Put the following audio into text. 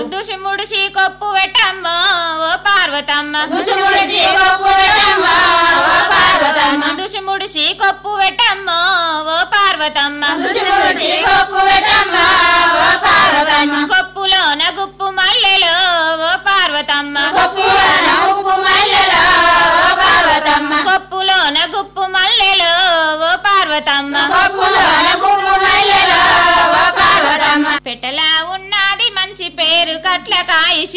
దుషి ముడిసి కొప్పు పెట్టమ్మ ఓ పార్వతమ్మ దుషి ముడిసి కొప్పు పెట్టమ్మ, ఓ పార్వతమ్మ. దుషి ముడిసి కొప్పు పెట్టమ్మ ఓ పార్వతమ్మ దుషి ముడిసి కొప్పు పెట్టమ్మ, ఓ పార్వతమ్మ. కొప్పులోన గుప్పు మల్లెలు ఓ పార్వతమ్మ కొప్పులోన ఉప్పు మల్లెలో, ఓ పార్వతమ్మ. కొప్పులోన గుప్పు మల్లెలు ఓ పార్వతమ్మ కొప్పులోన గుప్పు మల్లెలో, ఓ పార్వతమ్మ. పెట్టలా ఉన్నది మంచి పేరు కట్ల కాయి